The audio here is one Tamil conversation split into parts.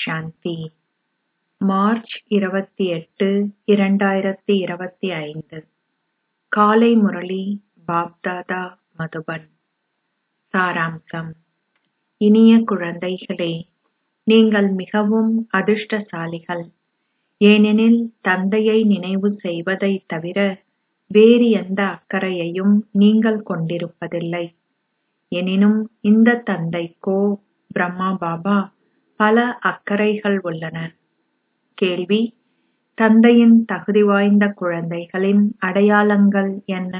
சாந்தி மார்ச் இருபத்தி எட்டு இரண்டாயிரத்தி இருபத்தி ஐந்து காலை முரளி பாப்தாதா மதுபன் சாராம்சம் இனிய குழந்தைகளே நீங்கள் மிகவும் அதிர்ஷ்டசாலிகள் ஏனெனில் தந்தையை நினைவு செய்வதைத் தவிர வேறு எந்த அக்கறையையும் நீங்கள் கொண்டிருப்பதில்லை எனினும் இந்த தந்தைக்கோ பிரம்மா பாபா பல அக்கறைகள் உள்ளன கேள்வி தந்தையின் தகுதி வாய்ந்த குழந்தைகளின் அடையாளங்கள் என்ன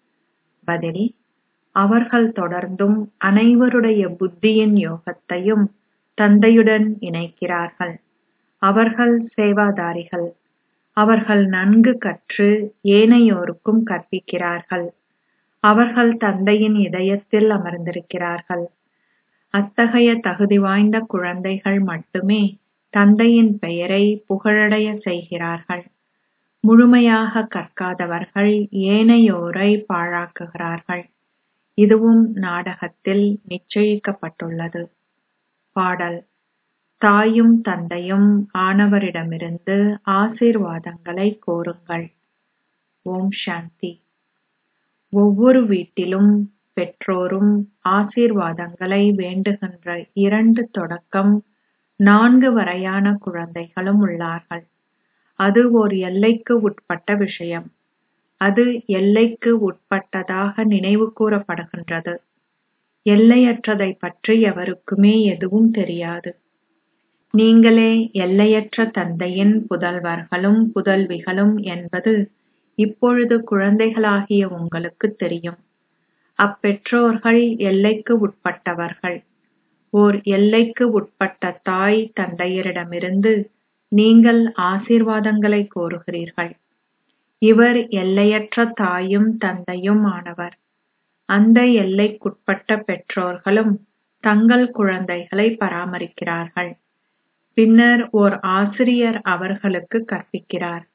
பதில் அவர்கள் தொடர்ந்தும் அனைவருடைய புத்தியின் யோகத்தையும் தந்தையுடன் இணைக்கிறார்கள் அவர்கள் சேவாதாரிகள் அவர்கள் நன்கு கற்று ஏனையோருக்கும் கற்பிக்கிறார்கள் அவர்கள் தந்தையின் இதயத்தில் அமர்ந்திருக்கிறார்கள் அத்தகைய தகுதி வாய்ந்த குழந்தைகள் மட்டுமே தந்தையின் பெயரை புகழடைய செய்கிறார்கள் முழுமையாக கற்காதவர்கள் ஏனையோரை பாழாக்குகிறார்கள் இதுவும் நாடகத்தில் நிச்சயிக்கப்பட்டுள்ளது பாடல் தாயும் தந்தையும் ஆனவரிடமிருந்து ஆசீர்வாதங்களை கோருங்கள் ஓம் சாந்தி ஒவ்வொரு வீட்டிலும் பெற்றோரும் ஆசீர்வாதங்களை வேண்டுகின்ற இரண்டு தொடக்கம் நான்கு வரையான குழந்தைகளும் உள்ளார்கள் அது ஓர் எல்லைக்கு உட்பட்ட விஷயம் அது எல்லைக்கு உட்பட்டதாக நினைவு கூறப்படுகின்றது எல்லையற்றதை பற்றி எவருக்குமே எதுவும் தெரியாது நீங்களே எல்லையற்ற தந்தையின் புதல்வர்களும் புதல்விகளும் என்பது இப்பொழுது குழந்தைகளாகிய உங்களுக்கு தெரியும் அப்பெற்றோர்கள் எல்லைக்கு உட்பட்டவர்கள் ஓர் எல்லைக்கு உட்பட்ட தாய் தந்தையரிடமிருந்து நீங்கள் ஆசீர்வாதங்களை கோருகிறீர்கள் இவர் எல்லையற்ற தாயும் தந்தையும் ஆனவர் அந்த எல்லைக்குட்பட்ட பெற்றோர்களும் தங்கள் குழந்தைகளை பராமரிக்கிறார்கள் பின்னர் ஓர் ஆசிரியர் அவர்களுக்கு கற்பிக்கிறார்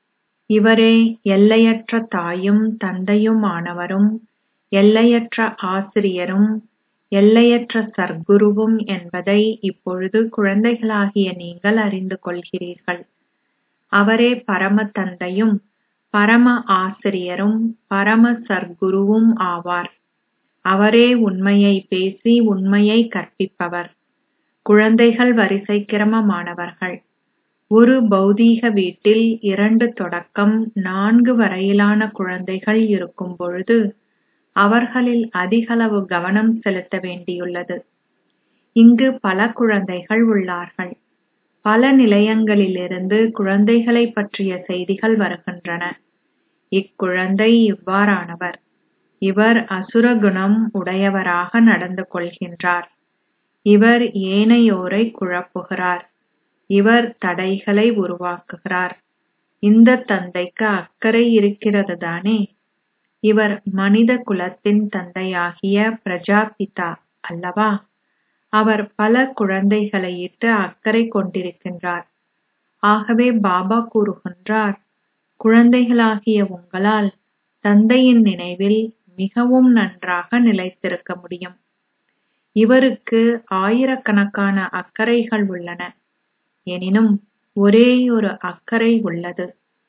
இவரே எல்லையற்ற தாயும் தந்தையும் ஆனவரும் எல்லையற்ற ஆசிரியரும் எல்லையற்ற சர்க்குருவும் என்பதை இப்பொழுது குழந்தைகளாகிய நீங்கள் அறிந்து கொள்கிறீர்கள் அவரே பரம தந்தையும் பரம ஆசிரியரும் பரம சர்க்குருவும் ஆவார் அவரே உண்மையை பேசி உண்மையை கற்பிப்பவர் குழந்தைகள் வரிசை கிரமமானவர்கள் ஒரு பௌதீக வீட்டில் இரண்டு தொடக்கம் நான்கு வரையிலான குழந்தைகள் இருக்கும் பொழுது அவர்களில் அதிகளவு கவனம் செலுத்த வேண்டியுள்ளது இங்கு பல குழந்தைகள் உள்ளார்கள் பல நிலையங்களிலிருந்து குழந்தைகளை பற்றிய செய்திகள் வருகின்றன இக்குழந்தை இவ்வாறானவர் இவர் அசுர குணம் உடையவராக நடந்து கொள்கின்றார் இவர் ஏனையோரை குழப்புகிறார் இவர் தடைகளை உருவாக்குகிறார் இந்த தந்தைக்கு அக்கறை இருக்கிறது தானே இவர் மனித குலத்தின் தந்தையாகிய பிரஜாபிதா அல்லவா அவர் பல குழந்தைகளை இட்டு அக்கறை கொண்டிருக்கின்றார் ஆகவே பாபா கூறுகின்றார் குழந்தைகளாகிய உங்களால் தந்தையின் நினைவில் மிகவும் நன்றாக நிலைத்திருக்க முடியும் இவருக்கு ஆயிரக்கணக்கான அக்கறைகள் உள்ளன எனினும் ஒரேயொரு அக்கறை உள்ளது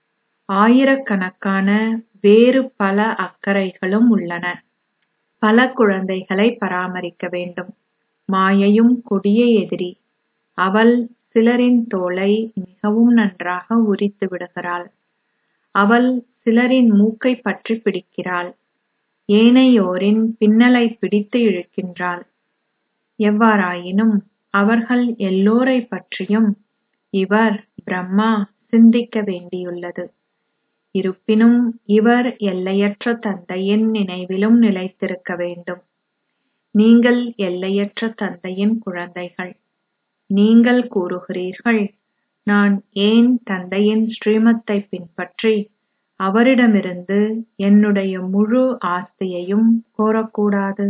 ஆயிரக்கணக்கான வேறு பல அக்கறைகளும் உள்ளன பல குழந்தைகளை பராமரிக்க வேண்டும் மாயையும் கொடிய எதிரி அவள் சிலரின் தோலை மிகவும் நன்றாக உரித்து விடுகிறாள் அவள் சிலரின் மூக்கை பற்றி பிடிக்கிறாள் ஏனையோரின் பின்னலை பிடித்து இழுக்கின்றாள் எவ்வாறாயினும் அவர்கள் எல்லோரை பற்றியும் இவர் பிரம்மா சிந்திக்க வேண்டியுள்ளது இருப்பினும் இவர் எல்லையற்ற தந்தையின் நினைவிலும் நிலைத்திருக்க வேண்டும் நீங்கள் எல்லையற்ற தந்தையின் குழந்தைகள் நீங்கள் கூறுகிறீர்கள் நான் ஏன் தந்தையின் ஸ்ரீமத்தை பின்பற்றி அவரிடமிருந்து என்னுடைய முழு ஆஸ்தியையும் கோரக்கூடாது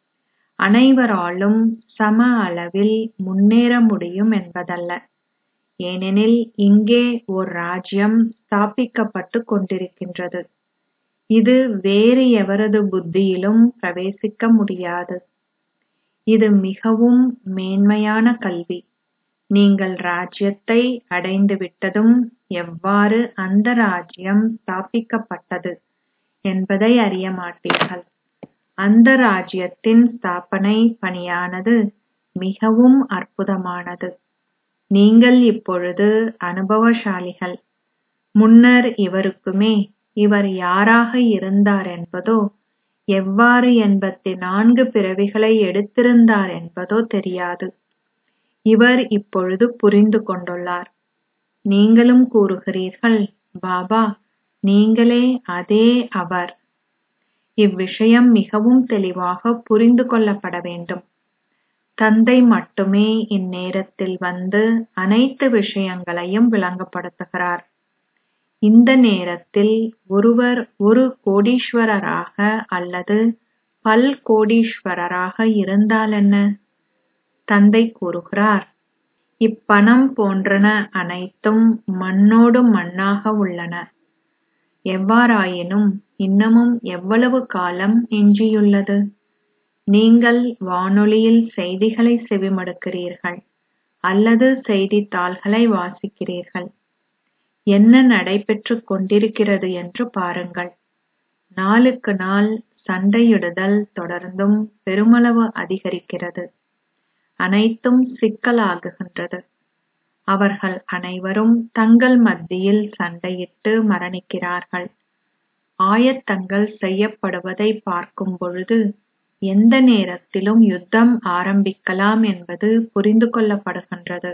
அனைவராலும் சம அளவில் முன்னேற முடியும் என்பதல்ல ஏனெனில் இங்கே ஓர் ராஜ்யம் ஸ்தாபிக்கப்பட்டு கொண்டிருக்கின்றது இது வேறு எவரது புத்தியிலும் பிரவேசிக்க முடியாது இது மிகவும் மேன்மையான கல்வி நீங்கள் ராஜ்யத்தை அடைந்துவிட்டதும் எவ்வாறு அந்த ராஜ்யம் ஸ்தாபிக்கப்பட்டது என்பதை அறிய மாட்டீர்கள் அந்த ராஜ்யத்தின் ஸ்தாபனை பணியானது மிகவும் அற்புதமானது நீங்கள் இப்பொழுது அனுபவசாலிகள் முன்னர் இவருக்குமே இவர் யாராக இருந்தார் என்பதோ எவ்வாறு எண்பத்தி நான்கு பிறவிகளை எடுத்திருந்தார் என்பதோ தெரியாது இவர் இப்பொழுது புரிந்து கொண்டுள்ளார் நீங்களும் கூறுகிறீர்கள் பாபா நீங்களே அதே அவர் இவ்விஷயம் மிகவும் தெளிவாக புரிந்து கொள்ளப்பட வேண்டும் தந்தை மட்டுமே இந்நேரத்தில் வந்து அனைத்து விஷயங்களையும் விளங்கப்படுத்துகிறார் இந்த நேரத்தில் ஒருவர் ஒரு கோடீஸ்வரராக அல்லது பல் கோடீஸ்வரராக இருந்தால் என்ன தந்தை கூறுகிறார் இப்பணம் போன்றன அனைத்தும் மண்ணோடு மண்ணாக உள்ளன எவ்வாறாயினும் இன்னமும் எவ்வளவு காலம் எஞ்சியுள்ளது நீங்கள் வானொலியில் செய்திகளை செவிமடுக்கிறீர்கள் அல்லது செய்தித்தாள்களை வாசிக்கிறீர்கள் என்ன நடைபெற்றுக் கொண்டிருக்கிறது என்று பாருங்கள் நாளுக்கு நாள் சண்டையிடுதல் தொடர்ந்தும் பெருமளவு அதிகரிக்கிறது அனைத்தும் சிக்கலாகுகின்றது அவர்கள் அனைவரும் தங்கள் மத்தியில் சண்டையிட்டு மரணிக்கிறார்கள் ஆயத்தங்கள் செய்யப்படுவதை பார்க்கும் பொழுது எந்த நேரத்திலும் யுத்தம் ஆரம்பிக்கலாம் என்பது புரிந்து கொள்ளப்படுகின்றது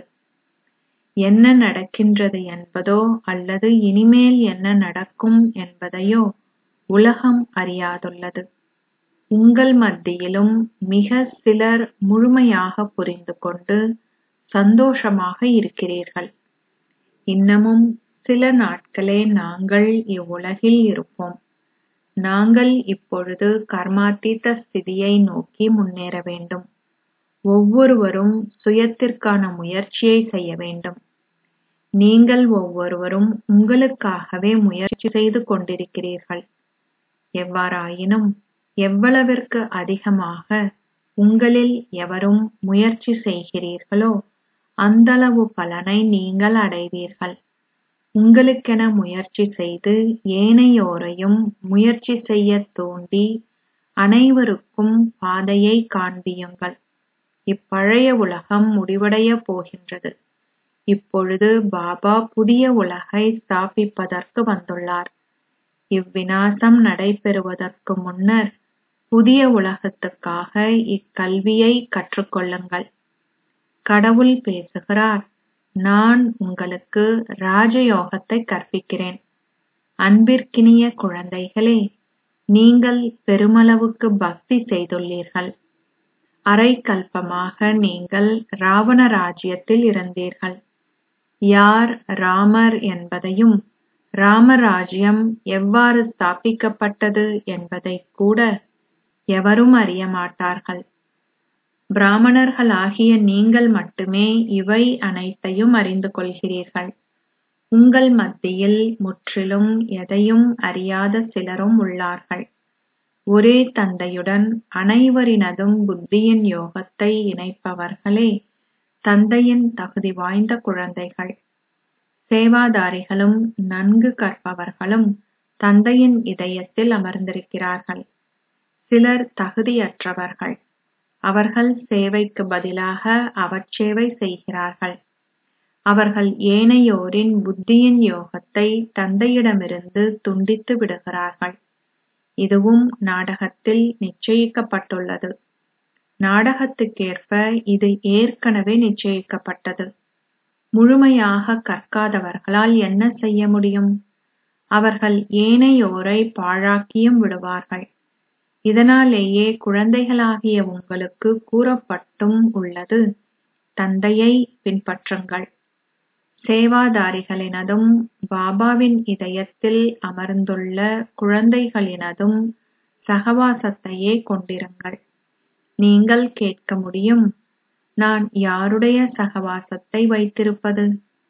என்ன நடக்கின்றது என்பதோ அல்லது இனிமேல் என்ன நடக்கும் என்பதையோ உலகம் அறியாதுள்ளது உங்கள் மத்தியிலும் மிக சிலர் முழுமையாக புரிந்து கொண்டு சந்தோஷமாக இருக்கிறீர்கள் இன்னமும் சில நாட்களே நாங்கள் இவ்வுலகில் இருப்போம் நாங்கள் இப்பொழுது கர்மாத்தீத ஸ்திதியை நோக்கி முன்னேற வேண்டும் ஒவ்வொருவரும் சுயத்திற்கான முயற்சியை செய்ய வேண்டும் நீங்கள் ஒவ்வொருவரும் உங்களுக்காகவே முயற்சி செய்து கொண்டிருக்கிறீர்கள் எவ்வாறாயினும் எவ்வளவிற்கு அதிகமாக உங்களில் எவரும் முயற்சி செய்கிறீர்களோ அந்தளவு பலனை நீங்கள் அடைவீர்கள் உங்களுக்கென முயற்சி செய்து ஏனையோரையும் முயற்சி செய்யத் தூண்டி அனைவருக்கும் பாதையை காண்பியுங்கள் இப்பழைய உலகம் முடிவடையப் போகின்றது இப்பொழுது பாபா புதிய உலகை ஸ்தாபிப்பதற்கு வந்துள்ளார் இவ்விநாசம் நடைபெறுவதற்கு முன்னர் புதிய உலகத்துக்காக இக்கல்வியை கற்றுக்கொள்ளுங்கள் கடவுள் பேசுகிறார் நான் உங்களுக்கு ராஜயோகத்தை கற்பிக்கிறேன் அன்பிற்கினிய குழந்தைகளே நீங்கள் பெருமளவுக்கு பக்தி செய்துள்ளீர்கள் அரை கல்பமாக நீங்கள் ராவண ராஜ்யத்தில் இருந்தீர்கள் யார் ராமர் என்பதையும் ராமராஜ்யம் எவ்வாறு ஸ்தாபிக்கப்பட்டது என்பதை கூட எவரும் அறிய மாட்டார்கள் பிராமணர்களாகிய நீங்கள் மட்டுமே இவை அனைத்தையும் அறிந்து கொள்கிறீர்கள் உங்கள் மத்தியில் முற்றிலும் எதையும் அறியாத சிலரும் உள்ளார்கள் ஒரே தந்தையுடன் அனைவரினதும் புத்தியின் யோகத்தை இணைப்பவர்களே தந்தையின் தகுதி வாய்ந்த குழந்தைகள் சேவாதாரிகளும் நன்கு கற்பவர்களும் தந்தையின் இதயத்தில் அமர்ந்திருக்கிறார்கள் சிலர் தகுதியற்றவர்கள் அவர்கள் சேவைக்கு பதிலாக அவச்சேவை செய்கிறார்கள் அவர்கள் ஏனையோரின் புத்தியின் யோகத்தை தந்தையிடமிருந்து துண்டித்து விடுகிறார்கள் இதுவும் நாடகத்தில் நிச்சயிக்கப்பட்டுள்ளது நாடகத்துக்கேற்ப இது ஏற்கனவே நிச்சயிக்கப்பட்டது முழுமையாக கற்காதவர்களால் என்ன செய்ய முடியும் அவர்கள் ஏனையோரை பாழாக்கியும் விடுவார்கள் இதனாலேயே குழந்தைகளாகிய உங்களுக்கு கூறப்பட்டும் உள்ளது தந்தையை பின்பற்றுங்கள் சேவாதாரிகளினதும் பாபாவின் இதயத்தில் அமர்ந்துள்ள குழந்தைகளினதும் சகவாசத்தையே கொண்டிருங்கள் நீங்கள் கேட்க முடியும் நான் யாருடைய சகவாசத்தை வைத்திருப்பது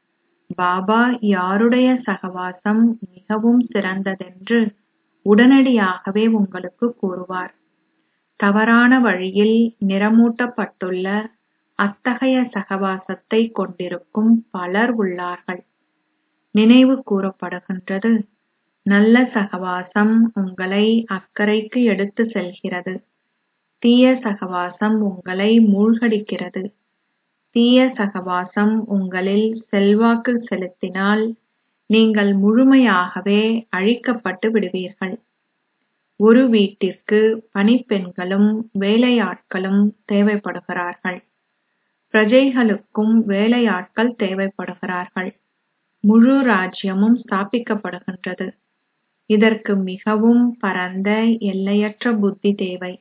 பாபா யாருடைய சகவாசம் மிகவும் சிறந்ததென்று உடனடியாகவே உங்களுக்கு கூறுவார் தவறான வழியில் நிறமூட்டப்பட்டுள்ள அத்தகைய சகவாசத்தை கொண்டிருக்கும் பலர் உள்ளார்கள் நினைவு கூறப்படுகின்றது நல்ல சகவாசம் உங்களை அக்கறைக்கு எடுத்து செல்கிறது தீய சகவாசம் உங்களை மூழ்கடிக்கிறது தீய சகவாசம் உங்களில் செல்வாக்கு செலுத்தினால் நீங்கள் முழுமையாகவே அழிக்கப்பட்டு விடுவீர்கள் ஒரு வீட்டிற்கு பணிப்பெண்களும் வேலையாட்களும் தேவைப்படுகிறார்கள் பிரஜைகளுக்கும் வேலையாட்கள் தேவைப்படுகிறார்கள் முழு ராஜ்யமும் ஸ்தாபிக்கப்படுகின்றது இதற்கு மிகவும் பரந்த எல்லையற்ற புத்தி தேவை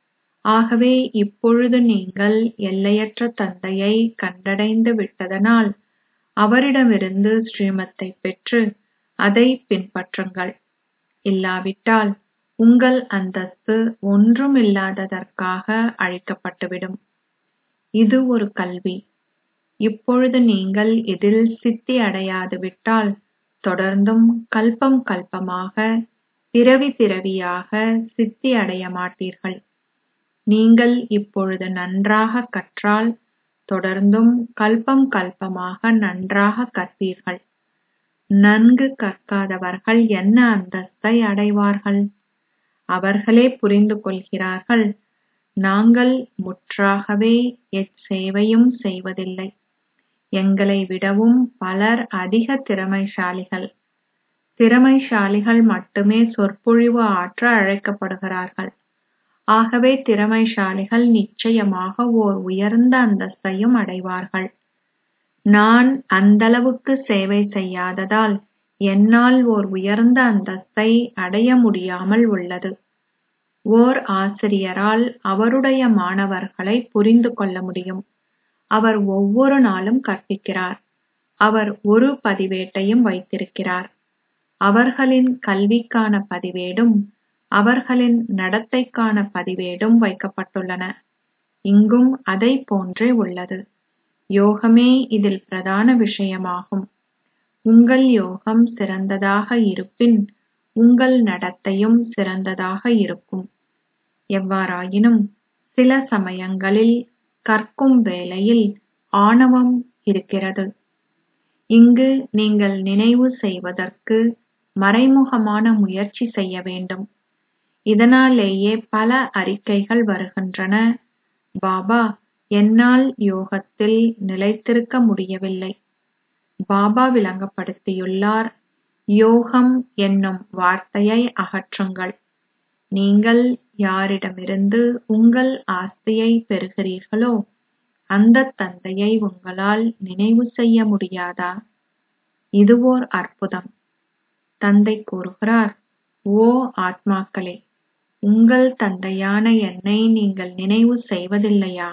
ஆகவே இப்பொழுது நீங்கள் எல்லையற்ற தந்தையை கண்டடைந்து விட்டதனால் அவரிடமிருந்து ஸ்ரீமத்தை பெற்று அதை பின்பற்றுங்கள் இல்லாவிட்டால் உங்கள் அந்தஸ்து ஒன்றுமில்லாததற்காக அழிக்கப்பட்டுவிடும் இது ஒரு கல்வி இப்பொழுது நீங்கள் இதில் சித்தி அடையாது விட்டால் தொடர்ந்தும் கல்பம் கல்பமாக பிறவி பிறவியாக சித்தி அடைய மாட்டீர்கள் நீங்கள் இப்பொழுது நன்றாக கற்றால் தொடர்ந்தும் கல்பம் கல்பமாக நன்றாக கற்பீர்கள் நன்கு கற்காதவர்கள் என்ன அந்தஸ்தை அடைவார்கள் அவர்களே புரிந்து கொள்கிறார்கள் நாங்கள் முற்றாகவே எச்சேவையும் செய்வதில்லை எங்களை விடவும் பலர் அதிக திறமைசாலிகள் திறமைசாலிகள் மட்டுமே சொற்பொழிவு ஆற்ற அழைக்கப்படுகிறார்கள் ஆகவே திறமைசாலிகள் நிச்சயமாக ஓர் உயர்ந்த அந்தஸ்தையும் அடைவார்கள் நான் அந்தளவுக்கு சேவை செய்யாததால் என்னால் ஓர் உயர்ந்த அந்தஸ்தை அடைய முடியாமல் உள்ளது ஓர் ஆசிரியரால் அவருடைய மாணவர்களை புரிந்து கொள்ள முடியும் அவர் ஒவ்வொரு நாளும் கற்பிக்கிறார் அவர் ஒரு பதிவேட்டையும் வைத்திருக்கிறார் அவர்களின் கல்விக்கான பதிவேடும் அவர்களின் நடத்தைக்கான பதிவேடும் வைக்கப்பட்டுள்ளன இங்கும் அதை போன்றே உள்ளது யோகமே இதில் பிரதான விஷயமாகும் உங்கள் யோகம் சிறந்ததாக இருப்பின் உங்கள் நடத்தையும் சிறந்ததாக இருக்கும் எவ்வாறாயினும் சில சமயங்களில் கற்கும் வேளையில் ஆணவம் இருக்கிறது இங்கு நீங்கள் நினைவு செய்வதற்கு மறைமுகமான முயற்சி செய்ய வேண்டும் இதனாலேயே பல அறிக்கைகள் வருகின்றன பாபா என்னால் யோகத்தில் நிலைத்திருக்க முடியவில்லை பாபா விளங்கப்படுத்தியுள்ளார் யோகம் என்னும் வார்த்தையை அகற்றுங்கள் நீங்கள் யாரிடமிருந்து உங்கள் ஆஸ்தியை பெறுகிறீர்களோ அந்த தந்தையை உங்களால் நினைவு செய்ய முடியாதா இது ஓர் அற்புதம் தந்தை கூறுகிறார் ஓ ஆத்மாக்களே உங்கள் தந்தையான என்னை நீங்கள் நினைவு செய்வதில்லையா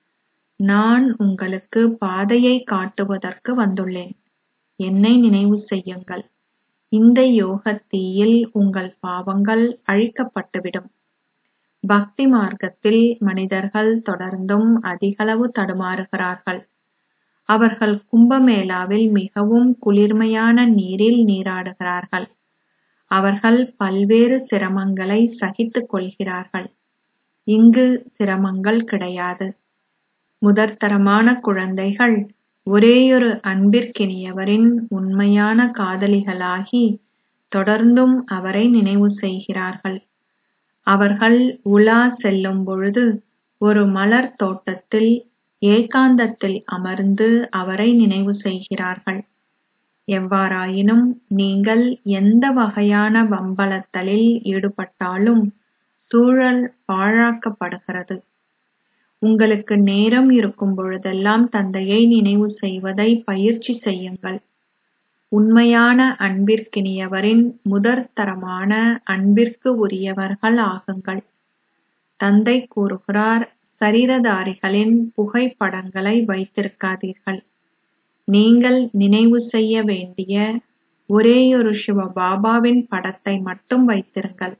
நான் உங்களுக்கு பாதையை காட்டுவதற்கு வந்துள்ளேன் என்னை நினைவு செய்யுங்கள் இந்த யோகத் தீயில் உங்கள் பாவங்கள் அழிக்கப்பட்டுவிடும் பக்தி மார்க்கத்தில் மனிதர்கள் தொடர்ந்தும் அதிகளவு தடுமாறுகிறார்கள் அவர்கள் கும்பமேளாவில் மிகவும் குளிர்மையான நீரில் நீராடுகிறார்கள் அவர்கள் பல்வேறு சிரமங்களை சகித்துக் கொள்கிறார்கள் இங்கு சிரமங்கள் கிடையாது முதற்தரமான குழந்தைகள் ஒரேயொரு அன்பிற்கினியவரின் உண்மையான காதலிகளாகி தொடர்ந்தும் அவரை நினைவு செய்கிறார்கள் அவர்கள் உலா செல்லும் பொழுது ஒரு மலர் தோட்டத்தில் ஏகாந்தத்தில் அமர்ந்து அவரை நினைவு செய்கிறார்கள் எவ்வாறாயினும் நீங்கள் எந்த வகையான வம்பளத்தலில் ஈடுபட்டாலும் சூழல் பாழாக்கப்படுகிறது உங்களுக்கு நேரம் இருக்கும் பொழுதெல்லாம் தந்தையை நினைவு செய்வதை பயிற்சி செய்யுங்கள் உண்மையான அன்பிற்கினியவரின் முதற்தரமான அன்பிற்கு உரியவர்கள் ஆகுங்கள் தந்தை கூறுகிறார் சரீரதாரிகளின் புகைப்படங்களை வைத்திருக்காதீர்கள் நீங்கள் நினைவு செய்ய வேண்டிய ஒரேயொரு சிவ பாபாவின் படத்தை மட்டும் வைத்திருங்கள்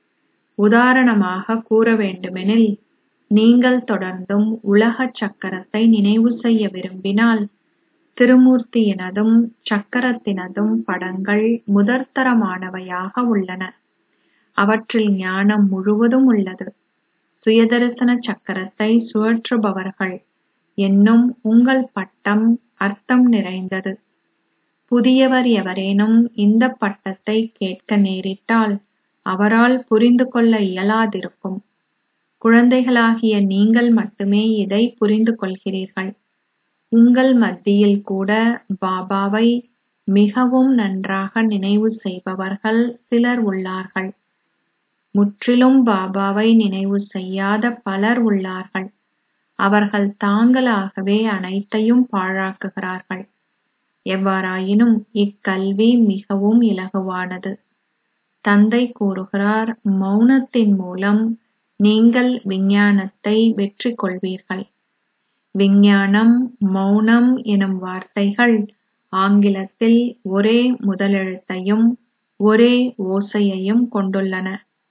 உதாரணமாக கூற வேண்டுமெனில் நீங்கள் தொடர்ந்தும் உலக சக்கரத்தை நினைவு செய்ய விரும்பினால் திருமூர்த்தியினதும் சக்கரத்தினதும் படங்கள் முதற்தரமானவையாக உள்ளன அவற்றில் ஞானம் முழுவதும் உள்ளது சுயதரிசன சக்கரத்தை சுழற்றுபவர்கள் என்னும் உங்கள் பட்டம் அர்த்தம் நிறைந்தது புதியவர் எவரேனும் இந்த பட்டத்தை கேட்க நேரிட்டால் அவரால் புரிந்து கொள்ள இயலாதிருக்கும் குழந்தைகளாகிய நீங்கள் மட்டுமே இதை புரிந்து கொள்கிறீர்கள் உங்கள் மத்தியில் கூட பாபாவை மிகவும் நன்றாக நினைவு செய்பவர்கள் சிலர் உள்ளார்கள் முற்றிலும் பாபாவை நினைவு செய்யாத பலர் உள்ளார்கள் அவர்கள் தாங்களாகவே அனைத்தையும் பாழாக்குகிறார்கள் எவ்வாறாயினும் இக்கல்வி மிகவும் இலகுவானது தந்தை கூறுகிறார் மௌனத்தின் மூலம் நீங்கள் விஞ்ஞானத்தை வெற்றி கொள்வீர்கள் விஞ்ஞானம் மௌனம் எனும் வார்த்தைகள் ஆங்கிலத்தில் ஒரே முதலெழுத்தையும் ஒரே ஓசையையும் கொண்டுள்ளன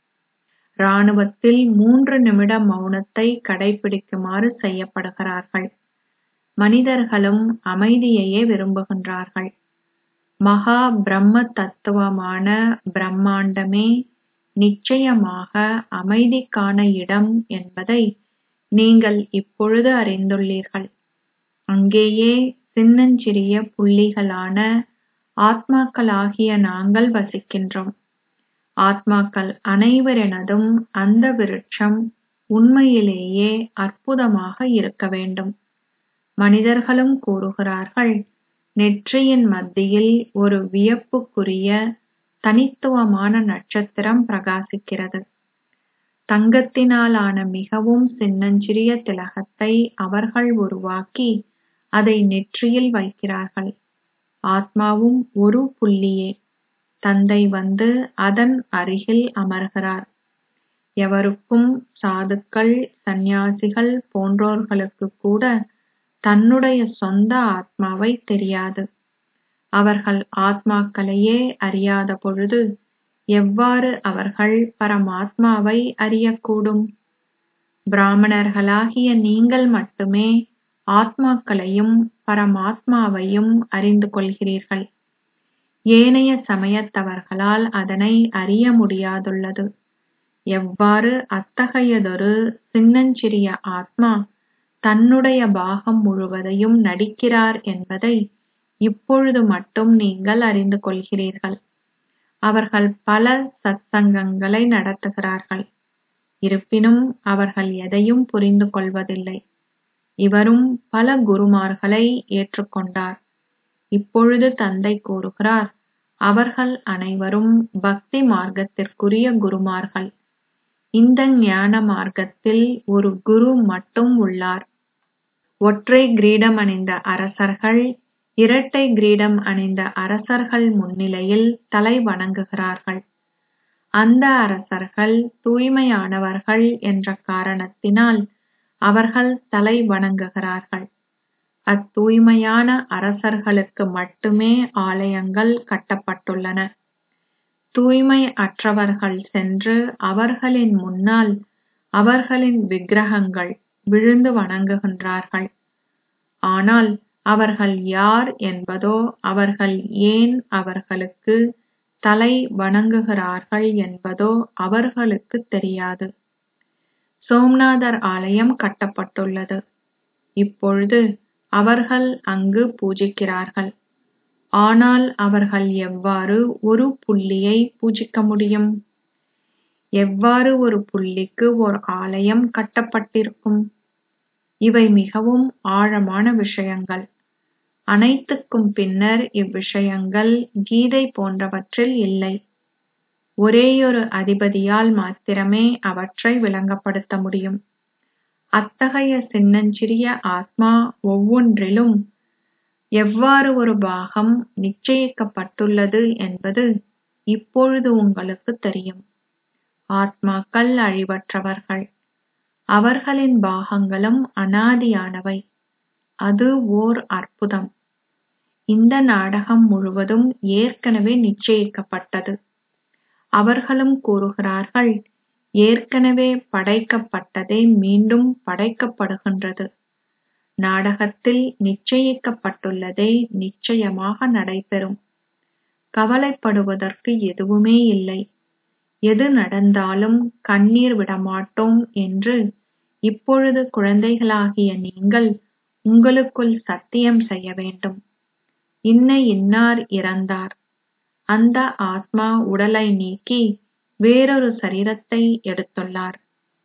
ராணுவத்தில் மூன்று நிமிட மௌனத்தை கடைபிடிக்குமாறு செய்யப்படுகிறார்கள் மனிதர்களும் அமைதியையே விரும்புகின்றார்கள் மகா பிரம்ம தத்துவமான பிரம்மாண்டமே நிச்சயமாக அமைதிக்கான இடம் என்பதை நீங்கள் இப்பொழுது அறிந்துள்ளீர்கள் அங்கேயே சின்னஞ்சிறிய புள்ளிகளான ஆத்மாக்களாகிய நாங்கள் வசிக்கின்றோம் ஆத்மாக்கள் அனைவரினதும் அந்த விருட்சம் உண்மையிலேயே அற்புதமாக இருக்க வேண்டும் மனிதர்களும் கூறுகிறார்கள் நெற்றியின் மத்தியில் ஒரு வியப்புக்குரிய தனித்துவமான நட்சத்திரம் பிரகாசிக்கிறது தங்கத்தினாலான மிகவும் சின்னஞ்சிறிய திலகத்தை அவர்கள் உருவாக்கி அதை நெற்றியில் வைக்கிறார்கள் ஆத்மாவும் ஒரு புள்ளியே தந்தை வந்து அதன் அருகில் அமர்கிறார் எவருக்கும் சாதுக்கள் சந்நியாசிகள் போன்றோர்களுக்கு கூட தன்னுடைய சொந்த ஆத்மாவை தெரியாது அவர்கள் ஆத்மாக்களையே அறியாத பொழுது எவ்வாறு அவர்கள் பரமாத்மாவை அறியக்கூடும் பிராமணர்களாகிய நீங்கள் மட்டுமே ஆத்மாக்களையும் பரமாத்மாவையும் அறிந்து கொள்கிறீர்கள் ஏனைய சமயத்தவர்களால் அதனை அறிய முடியாதுள்ளது எவ்வாறு அத்தகையதொரு சின்னஞ்சிறிய ஆத்மா தன்னுடைய பாகம் முழுவதையும் நடிக்கிறார் என்பதை இப்பொழுது மட்டும் நீங்கள் அறிந்து கொள்கிறீர்கள் அவர்கள் பல சத்சங்கங்களை நடத்துகிறார்கள் இருப்பினும் அவர்கள் எதையும் புரிந்து கொள்வதில்லை இவரும் பல குருமார்களை ஏற்றுக்கொண்டார் இப்பொழுது தந்தை கூறுகிறார் அவர்கள் அனைவரும் பக்தி மார்க்கத்திற்குரிய குருமார்கள் இந்த ஞான மார்க்கத்தில் ஒரு குரு மட்டும் உள்ளார் ஒற்றை கிரீடம் அணிந்த அரசர்கள் இரட்டை கிரீடம் அணிந்த அரசர்கள் முன்னிலையில் தலை வணங்குகிறார்கள் அந்த அரசர்கள் தூய்மையானவர்கள் என்ற காரணத்தினால் அவர்கள் தலை வணங்குகிறார்கள் அத்தூய்மையான அரசர்களுக்கு மட்டுமே ஆலயங்கள் கட்டப்பட்டுள்ளன தூய்மை அற்றவர்கள் சென்று அவர்களின் முன்னால் அவர்களின் விக்கிரகங்கள் விழுந்து வணங்குகின்றார்கள் ஆனால் அவர்கள் யார் என்பதோ அவர்கள் ஏன் அவர்களுக்கு தலை வணங்குகிறார்கள் என்பதோ அவர்களுக்கு தெரியாது சோம்நாதர் ஆலயம் கட்டப்பட்டுள்ளது இப்பொழுது அவர்கள் அங்கு பூஜிக்கிறார்கள் ஆனால் அவர்கள் எவ்வாறு ஒரு புள்ளியை பூஜிக்க முடியும் எவ்வாறு ஒரு புள்ளிக்கு ஓர் ஆலயம் கட்டப்பட்டிருக்கும் இவை மிகவும் ஆழமான விஷயங்கள் அனைத்துக்கும் பின்னர் இவ்விஷயங்கள் கீதை போன்றவற்றில் இல்லை ஒரேயொரு அதிபதியால் மாத்திரமே அவற்றை விளங்கப்படுத்த முடியும் அத்தகைய சின்னஞ்சிறிய ஆத்மா ஒவ்வொன்றிலும் எவ்வாறு ஒரு பாகம் நிச்சயிக்கப்பட்டுள்ளது என்பது இப்பொழுது உங்களுக்கு தெரியும் ஆத்மாக்கள் அழிவற்றவர்கள் அவர்களின் பாகங்களும் அனாதியானவை அது ஓர் அற்புதம் இந்த நாடகம் முழுவதும் ஏற்கனவே நிச்சயிக்கப்பட்டது அவர்களும் கூறுகிறார்கள் ஏற்கனவே படைக்கப்பட்டதே மீண்டும் படைக்கப்படுகின்றது நாடகத்தில் நிச்சயிக்கப்பட்டுள்ளதே நிச்சயமாக நடைபெறும் கவலைப்படுவதற்கு எதுவுமே இல்லை எது நடந்தாலும் கண்ணீர் விடமாட்டோம் என்று இப்பொழுது குழந்தைகளாகிய நீங்கள் உங்களுக்குள் சத்தியம் செய்ய வேண்டும் இன்ன இன்னார் இறந்தார் அந்த ஆத்மா உடலை நீக்கி வேறொரு சரீரத்தை எடுத்துள்ளார்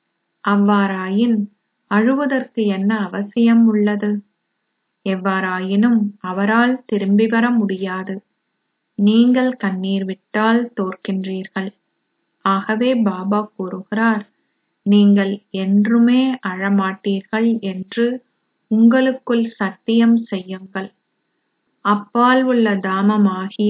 அவ்வாறாயின் அழுவதற்கு என்ன அவசியம் உள்ளது எவ்வாறாயினும் அவரால் திரும்பி வர முடியாது நீங்கள் கண்ணீர் விட்டால் தோற்கின்றீர்கள் ஆகவே பாபா கூறுகிறார் நீங்கள் என்றுமே அழமாட்டீர்கள் என்று உங்களுக்குள் சத்தியம் செய்யுங்கள் அப்பால் உள்ள தாமமாகிய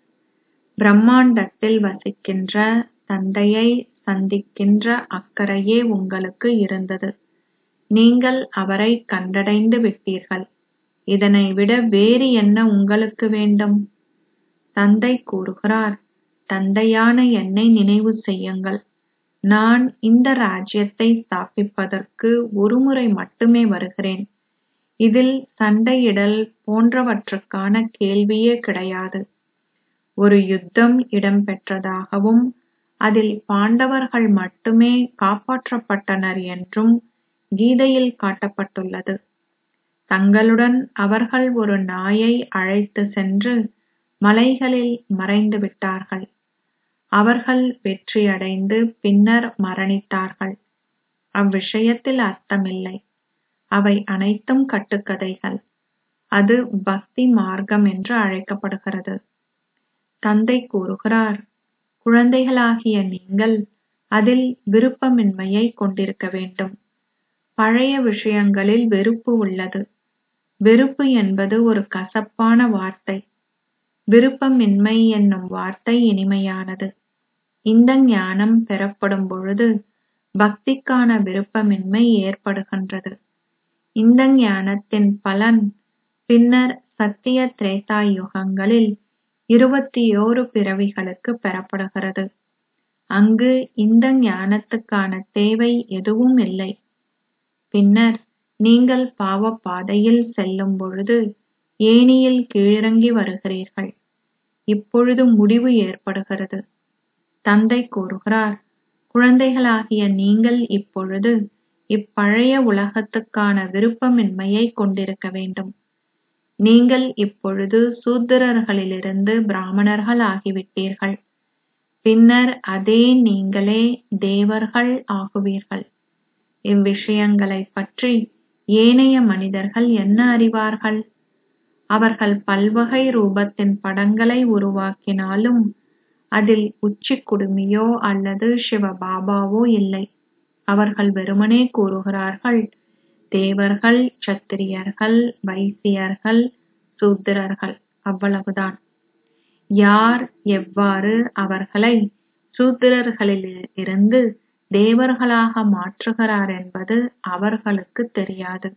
பிரம்மாண்டத்தில் வசிக்கின்ற தந்தையை சந்திக்கின்ற அக்கறையே உங்களுக்கு இருந்தது நீங்கள் அவரை கண்டடைந்து விட்டீர்கள் இதனை விட வேறு என்ன உங்களுக்கு வேண்டும் தந்தை கூறுகிறார் தந்தையான என்னை நினைவு செய்யுங்கள் நான் இந்த ராஜ்யத்தை ஸ்தாபிப்பதற்கு ஒருமுறை மட்டுமே வருகிறேன் இதில் சண்டையிடல் போன்றவற்றுக்கான கேள்வியே கிடையாது ஒரு யுத்தம் இடம்பெற்றதாகவும் அதில் பாண்டவர்கள் மட்டுமே காப்பாற்றப்பட்டனர் என்றும் கீதையில் காட்டப்பட்டுள்ளது தங்களுடன் அவர்கள் ஒரு நாயை அழைத்து சென்று மலைகளில் மறைந்து விட்டார்கள் அவர்கள் வெற்றியடைந்து பின்னர் மரணித்தார்கள் அவ்விஷயத்தில் அர்த்தமில்லை அவை அனைத்தும் கட்டுக்கதைகள் அது பக்தி மார்க்கம் என்று அழைக்கப்படுகிறது தந்தை கூறுகிறார் குழந்தைகளாகிய நீங்கள் அதில் விருப்பமின்மையை கொண்டிருக்க வேண்டும் பழைய விஷயங்களில் வெறுப்பு உள்ளது வெறுப்பு என்பது ஒரு கசப்பான வார்த்தை விருப்பமின்மை என்னும் வார்த்தை இனிமையானது இந்த ஞானம் பெறப்படும் பொழுது பக்திக்கான விருப்பமின்மை ஏற்படுகின்றது இந்த ஞானத்தின் பலன் பின்னர் சத்திய திரேதா யுகங்களில் இருபத்தியோரு பிறவிகளுக்கு பெறப்படுகிறது அங்கு இந்த ஞானத்துக்கான தேவை எதுவும் இல்லை பின்னர் நீங்கள் பாவ பாதையில் செல்லும் பொழுது ஏணியில் கீழிறங்கி வருகிறீர்கள் இப்பொழுது முடிவு ஏற்படுகிறது தந்தை கூறுகிறார் குழந்தைகளாகிய நீங்கள் இப்பொழுது இப்பழைய உலகத்துக்கான விருப்பமின்மையை கொண்டிருக்க வேண்டும் நீங்கள் இப்பொழுது சூத்திரர்களிலிருந்து பிராமணர்கள் ஆகிவிட்டீர்கள் பின்னர் அதே நீங்களே தேவர்கள் ஆகுவீர்கள் இவ்விஷயங்களைப் பற்றி ஏனைய மனிதர்கள் என்ன அறிவார்கள் அவர்கள் பல்வகை ரூபத்தின் படங்களை உருவாக்கினாலும் அதில் உச்சி குடுமியோ அல்லது சிவபாபாவோ இல்லை அவர்கள் வெறுமனே கூறுகிறார்கள் தேவர்கள் சத்திரியர்கள் வைசியர்கள் சூத்திரர்கள் அவ்வளவுதான் யார் எவ்வாறு அவர்களை சூத்திரர்களில் இருந்து தேவர்களாக மாற்றுகிறார் என்பது அவர்களுக்கு தெரியாது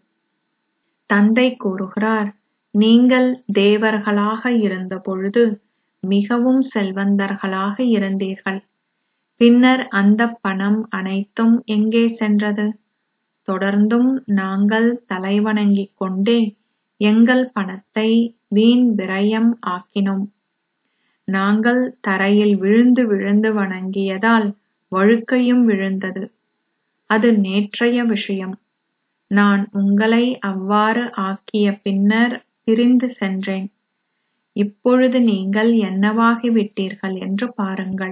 தந்தை கூறுகிறார் நீங்கள் தேவர்களாக இருந்தபொழுது மிகவும் செல்வந்தர்களாக இருந்தீர்கள் பின்னர் அந்த பணம் அனைத்தும் எங்கே சென்றது தொடர்ந்தும் நாங்கள் தலைவணங்கிக் கொண்டே எங்கள் பணத்தை வீண் விரயம் ஆக்கினோம் நாங்கள் தரையில் விழுந்து விழுந்து வணங்கியதால் வழுக்கையும் விழுந்தது அது நேற்றைய விஷயம் நான் உங்களை அவ்வாறு ஆக்கிய பின்னர் பிரிந்து சென்றேன் இப்பொழுது நீங்கள் என்னவாகிவிட்டீர்கள் என்று பாருங்கள்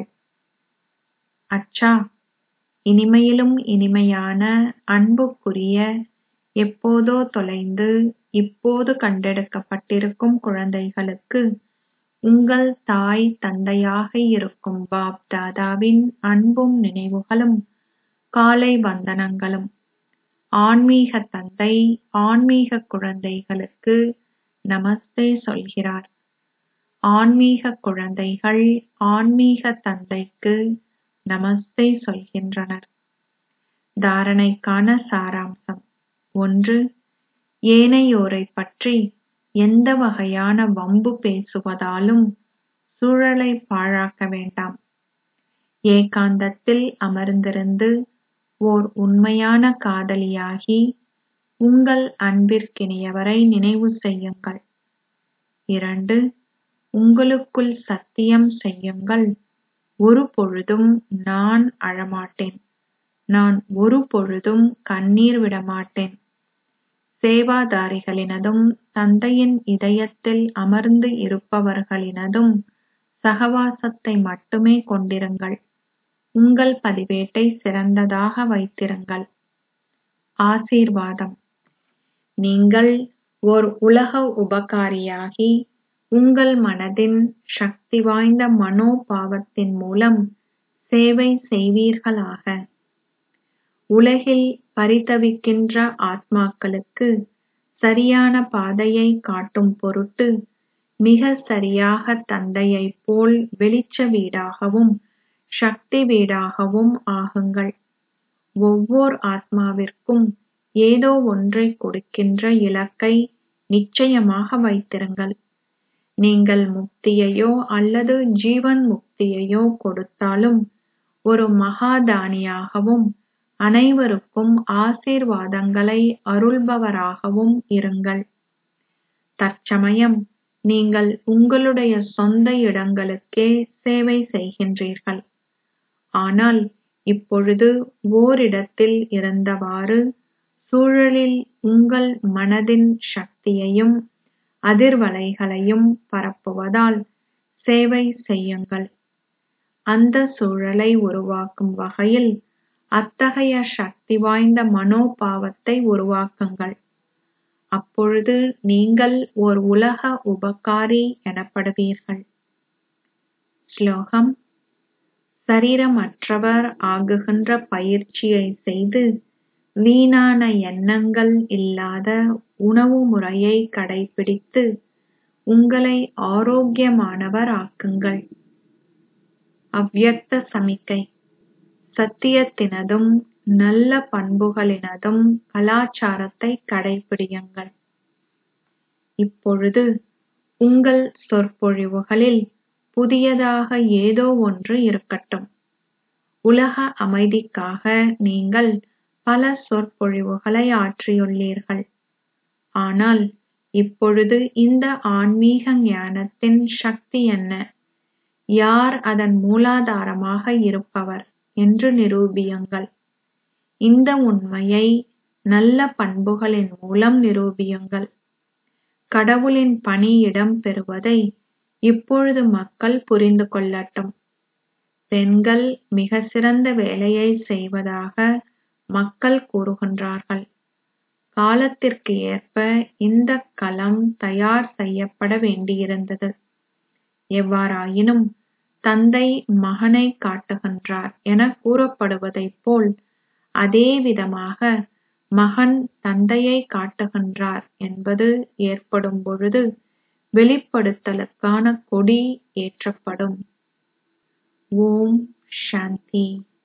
அச்சா இனிமையிலும் இனிமையான அன்புக்குரிய எப்போதோ தொலைந்து இப்போது கண்டெடுக்கப்பட்டிருக்கும் குழந்தைகளுக்கு உங்கள் தாய் தந்தையாக இருக்கும் பாப் தாதாவின் அன்பும் நினைவுகளும் காலை வந்தனங்களும் ஆன்மீக தந்தை ஆன்மீக குழந்தைகளுக்கு நமஸ்தே சொல்கிறார் ஆன்மீக குழந்தைகள் ஆன்மீக தந்தைக்கு நமஸ்தே சொல்கின்றனர் தாரணைக்கான சாராம்சம் ஒன்று ஏனையோரைப் பற்றி எந்த வகையான வம்பு பேசுவதாலும் சூழலை பாழாக்க வேண்டாம் ஏகாந்தத்தில் அமர்ந்திருந்து ஓர் உண்மையான காதலியாகி உங்கள் அன்பிற்கினியவரை நினைவு செய்யுங்கள் இரண்டு உங்களுக்குள் சத்தியம் செய்யுங்கள் ஒரு பொழுதும் நான் அழமாட்டேன் நான் ஒரு பொழுதும் கண்ணீர் விடமாட்டேன் சேவாதாரிகளினதும் தந்தையின் இதயத்தில் அமர்ந்து இருப்பவர்களினதும் சகவாசத்தை மட்டுமே கொண்டிருங்கள் உங்கள் பதிவேட்டை சிறந்ததாக வைத்திருங்கள் ஆசீர்வாதம் நீங்கள் ஓர் உலக உபகாரியாகி உங்கள் மனதின் சக்தி வாய்ந்த மனோபாவத்தின் மூலம் சேவை செய்வீர்களாக உலகில் பரிதவிக்கின்ற ஆத்மாக்களுக்கு சரியான பாதையை காட்டும் பொருட்டு மிக சரியாக தந்தையைப் போல் வெளிச்ச வீடாகவும் சக்தி வீடாகவும் ஆகுங்கள் ஒவ்வோர் ஆத்மாவிற்கும் ஏதோ ஒன்றை கொடுக்கின்ற இலக்கை நிச்சயமாக வைத்திருங்கள் நீங்கள் முக்தியையோ அல்லது ஜீவன் முக்தியையோ கொடுத்தாலும் ஒரு மகாதானியாகவும் அனைவருக்கும் ஆசீர்வாதங்களை அருள்பவராகவும் இருங்கள் தற்சமயம் நீங்கள் உங்களுடைய சொந்த இடங்களுக்கே சேவை செய்கின்றீர்கள் ஆனால் இப்பொழுது ஓரிடத்தில் இருந்தவாறு சூழலில் உங்கள் மனதின் சக்தியையும் அதிர்வலைகளையும் பரப்புவதால் சேவை செய்யுங்கள் அந்த சூழலை உருவாக்கும் வகையில் அத்தகைய சக்தி வாய்ந்த மனோபாவத்தை உருவாக்குங்கள் அப்பொழுது நீங்கள் ஓர் உலக உபகாரி எனப்படுவீர்கள் ஸ்லோகம் சரீரமற்றவர் ஆகுகின்ற பயிற்சியை செய்து வீணான எண்ணங்கள் இல்லாத உணவு முறையை கடைபிடித்து உங்களை ஆரோக்கியமானவர் ஆக்குங்கள் அவ்யக்த சமிக்கை சத்தியத்தினதும் நல்ல பண்புகளினதும் கலாச்சாரத்தை கடைபிடியுங்கள் இப்பொழுது உங்கள் சொற்பொழிவுகளில் புதியதாக ஏதோ ஒன்று இருக்கட்டும் உலக அமைதிக்காக நீங்கள் பல சொற்பொழிவுகளை ஆற்றியுள்ளீர்கள் ஆனால் இப்பொழுது இந்த ஆன்மீக ஞானத்தின் சக்தி என்ன யார் அதன் மூலாதாரமாக இருப்பவர் என்று நிரூபியுங்கள் இந்த உண்மையை நல்ல பண்புகளின் மூலம் நிரூபியுங்கள் கடவுளின் பணி இடம்பெறுவதை இப்பொழுது மக்கள் புரிந்து கொள்ளட்டும் பெண்கள் மிக சிறந்த வேலையை செய்வதாக மக்கள் கூறுகின்றார்கள் காலத்திற்கு ஏற்ப இந்த களம் தயார் செய்யப்பட வேண்டியிருந்தது எவ்வாறாயினும் தந்தை மகனை காட்டுகின்றார் என கூறப்படுவதைப் போல் அதே விதமாக மகன் தந்தையை காட்டுகின்றார் என்பது ஏற்படும் பொழுது வெளிப்படுத்தலுக்கான கொடி ஏற்றப்படும் ஓம் சாந்தி